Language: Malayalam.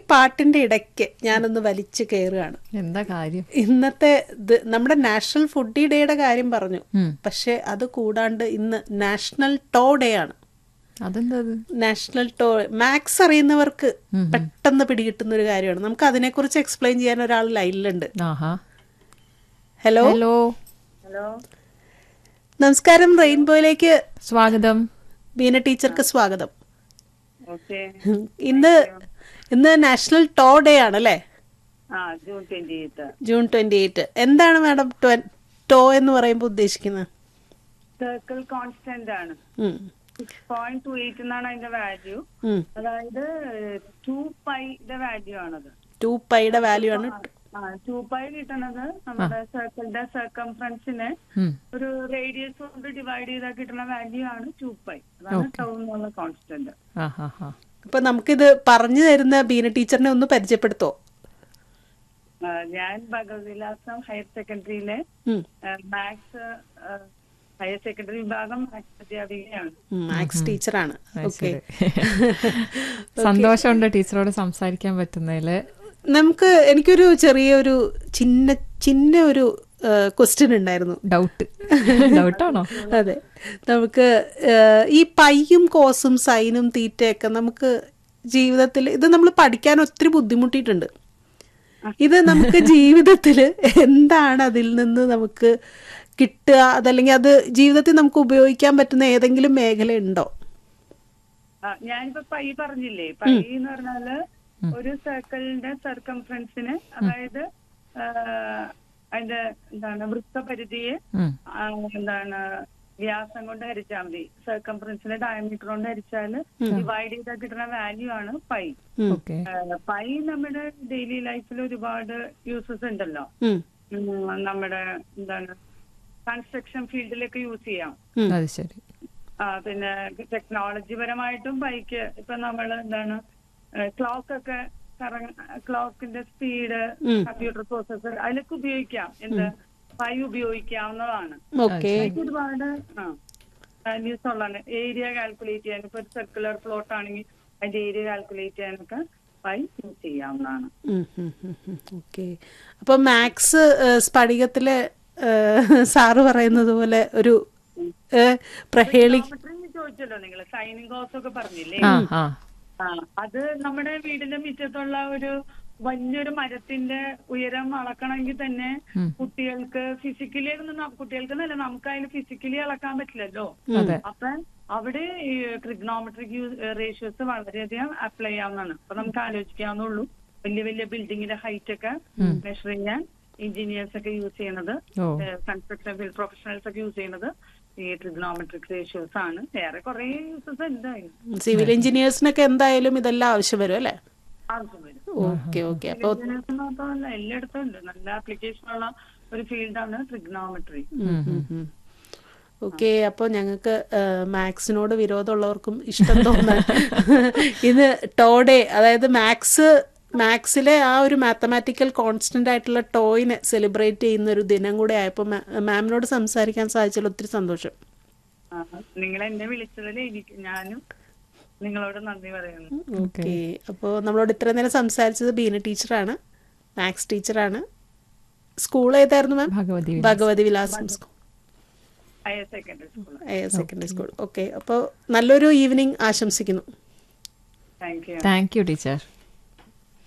പാട്ടിന്റെ ഇടയ്ക്ക് ഞാനൊന്ന് വലിച്ചു കയറുകയാണ് എന്താ കാര്യം ഇന്നത്തെ ഇത് നമ്മുടെ നാഷണൽ ഫുഡി ഡേയുടെ കാര്യം പറഞ്ഞു ഉം. പക്ഷെ അത് കൂടാണ്ട് ഇന്ന് നാഷണൽ ടോ ഡേ ആണ് അതെന്താ അത് നാഷണൽ ടോ മാത്സ് അറിയുന്നവർക്ക് പെട്ടെന്ന് പിടികിട്ടുന്ന ഒരു കാര്യമാണ് നമുക്ക് അതിനെക്കുറിച്ച് എക്സ്പ്ലെയിൻ ചെയ്യാൻ ഒരാൾ ലൈനിലുണ്ട് ആഹാ ഹലോ ഹലോ നമസ്കാരം റെയിൻബോയിലേക്ക് സ്വാഗതം ബീന ടീച്ചർക്ക് സ്വാഗതം ഓക്കെ ഇന്ന് ഇന്ന് നാഷണൽ ടോ ഡേ ആണ് അല്ലേ ആ June twenty eighth June twenty eight എന്താണ് മാഡം ടോ എന്ന് പറയുമ്പോൾ ഉദ്ദേശിക്കുന്നത് സർക്കിൾ കോൺസ്റ്റന്റ് ആണ് ഉം, സിക്സ് പോയിന്റ് ടു എയ്റ്റ് എന്നാണ് അതിന്റെ വാല്യൂ ഉം. അതായത് ടു പൈയുടെ വാല്യൂ ആണത് ടു പൈയുടെ വാല്യൂ ആണ് ആ ടു പൈ കിട്ടണത് നമ്മുടെ സർക്കിളിന്റെ സർക്കംഫറൻസിനെ ഉം. ഒരു റേഡിയസ് കൊണ്ട് ഡിവൈഡ് ചെയ്താൽ കിട്ടുന്ന വാല്യൂ ആണ് ടു പൈ അതാണ് ടൗ എന്നുള്ള കോൺസ്റ്റന്റ് ആഹാ ഹാ അപ്പൊ നമുക്കിത് പറഞ്ഞു തരുന്ന ബീന ടീച്ചറിനെ ഒന്ന് പരിചയപ്പെടുത്തോ ഞാൻ ഭഗവതിലാസം ഹയർ സെക്കൻഡറിയിലെ ഉം, മാത്സ് ഹയർ സെക്കൻഡറി വിഭാഗം മാത്സ് അധ്യാപികയാണ് ഉം, മാത്സ് ടീച്ചറാണ് അത് ഓക്കെ ശരി. സന്തോഷമുണ്ട് ടീച്ചറോട് സംസാരിക്കാൻ പറ്റുന്നതില് നമുക്ക് എനിക്കൊരു ചെറിയൊരു ചിന്ന ചിന്ന ഒരു ക്വസ്റ്റ്യൻ ഉണ്ടായിരുന്നു ഡൗട്ട് ഡൗട്ടാണോ അതെ നമുക്ക് ഏഹ്, ഈ പയ്യും കോസും സൈനും തീറ്റയൊക്കെ നമുക്ക് ജീവിതത്തിൽ ഇത് നമ്മൾ പഠിക്കാൻ ഒത്തിരി ബുദ്ധിമുട്ടിയിട്ടുണ്ട് ഇത് നമുക്ക് ജീവിതത്തിൽ എന്താണ് അതിൽ നിന്ന് നമുക്ക് കിട്ടുക അതല്ലെങ്കിൽ അത് ജീവിതത്തിൽ നമുക്ക് ഉപയോഗിക്കാൻ പറ്റുന്ന ഏതെങ്കിലും മേഖല ഉണ്ടോ ആ, ഞാനിപ്പോ പൈ പറഞ്ഞില്ലേ പൈ എന്ന് പറഞ്ഞാല് ഒരു സർക്കിളിന്റെ സർക്കംഫറൻസിന് അതായത് ആ, അതിന്റെ എന്താണ് വൃത്തപരിധിയെ ഉം. ആ, എന്താണ് വ്യാസം കൊണ്ട് ഹരിച്ചാൽ മതി സർക്കംഫറൻസിന്റെ ഡയമീറ്റർ കൊണ്ട് ഹരിച്ചാല് ഡിവൈഡ് ചെയ്താൽ കിട്ടുന്ന വാല്യൂ ആണ് പൈ ഓക്കെ പൈ നമ്മുടെ ഡെയിലി ലൈഫിൽ ഒരുപാട് യൂസസ് ഉണ്ടല്ലോ ഉം, ഉം, നമ്മുടെ എന്താണ് കൺസ്ട്രക്ഷൻ ഫീൽഡിലൊക്കെ യൂസ് ചെയ്യാം അത് ശരി ആ പിന്നെ ടെക്നോളജി പരമായിട്ടും ബൈക്ക് ഇപ്പൊ നമ്മൾ എന്താണ് ക്ലോക്ക് ഒക്കെ ക്ലോക്കിന്റെ സ്പീഡ് ഉം. കമ്പ്യൂട്ടർ പ്രോസസ്സർ അതിലൊക്കെ ഉപയോഗിക്കാം എന്ത് പൈ ഉപയോഗിക്കാവുന്നതാണ് ഓക്കെ പൈക്ക് ഒരുപാട് ആ വാല്യൂസ് ഉള്ളതാണ് ഏരിയ കാൽക്കുലേറ്റ് ചെയ്യാൻ ഇപ്പൊ ഒരു സർക്കുലർ പ്ലോട്ട് ആണെങ്കിൽ അതിന്റെ ഏരിയ കാൽക്കുലേറ്റ് ചെയ്യാനൊക്കെ പൈ യൂസ് ചെയ്യാവുന്നതാണ് ഓക്കെ അപ്പൊ മാത്സ് സ്ഫടികത്തിലെ ഏഹ്, സാറ് പറയുന്നത് പോലെ ഒരു ഏഹ്, പ്രഹേളി Geometry ചോദിച്ചല്ലോ നിങ്ങൾ സൈനിങ് കോഴ്സ് ഒക്കെ പറഞ്ഞില്ലേ ആ ആ ആ അത് നമ്മുടെ വീടിന്റെ മുറ്റത്തുള്ള ഒരു വലിയൊരു മരത്തിന്റെ ഉയരം അളക്കണമെങ്കിൽ തന്നെ കുട്ടികൾക്ക് ഫിസിക്കലി കുട്ടികൾക്ക് നല്ല നമുക്ക് അതിൽ ഫിസിക്കലി അളക്കാൻ പറ്റില്ലല്ലോ അതെ അപ്പൊ അവിടെ ഈ ട്രിഗ്നോമെട്രിക് റേഷ്യോസ് വളരെയധികം അപ്ലൈ ചെയ്യാവുന്നതാണ് അപ്പൊ നമുക്ക് ആലോചിക്കാവുന്നുള്ളൂ വലിയ വലിയ ബിൽഡിങ്ങിന്റെ ഹൈറ്റ് ഒക്കെ മെഷർ ചെയ്യാൻ എഞ്ചിനീയേഴ്സ് ഒക്കെ യൂസ് ചെയ്യുന്നത് ഓ കൺസ്ട്രക്ഷൻ ഫീൽഡ് പ്രൊഫഷണൽസ് ഒക്കെ യൂസ് ചെയ്യുന്നത് ഈ ട്രിഗ്നോമെട്രിക് റേഷ്യോസ് ആണ് വേറെ കുറെ യൂസസ് ഉണ്ട് അതിന് സിവിൽ എഞ്ചിനീയേഴ്സിനൊക്കെ എന്തായാലും ഇതെല്ലാം ആവശ്യം വരും അല്ലേ ആവശ്യം വരും ഓക്കെ ഓക്കെ അപ്പൊ എഞ്ചിനീയേഴ്സ് മാത്രമല്ല എല്ലായിടത്തും ഉണ്ട് നല്ല ആപ്ലിക്കേഷൻ ഉള്ള ഒരു ഫീൽഡാണ് ട്രിഗ്നോമെട്രി ഓക്കെ അപ്പോൾ ഞങ്ങൾക്ക് മാത്സിനോട് വിരോധമുള്ളവർക്കും ഇഷ്ടം തോന്നാൻ ഇത് ടോഡേ അതായത് മാത്സ് മാത്സിലെ ആ ഒരു മാത്തമാറ്റിക്കൽ കോൺസ്റ്റന്റ് ആയിട്ടുള്ള ടോയിനെ സെലിബ്രേറ്റ് ചെയ്യുന്ന ഒരു ദിനം കൂടെ ആയപ്പോൾ മാമിനോട് സംസാരിക്കാൻ സാധിച്ചതിൽ ഒത്തിരി സന്തോഷം നിങ്ങൾ എന്നെ വിളിച്ചതിൽ എനിക്ക് ഞാനും നിങ്ങളോട് നന്ദി പറയുന്നു ഓക്കെ അപ്പോൾ നമ്മളോട് ഇത്ര നേരം സംസാരിച്ചത് ബീന ടീച്ചറാണ് മാത്സ് ടീച്ചറാണ് സ്കൂൾ ഏതായിരുന്നു മാം Bhagavathi Bhagavathi Vilasam school higher secondary school secondary school okay അപ്പോൾ നല്ലൊരു ഈവനിങ് ആശംസിക്കുന്നു thank you thank you teacher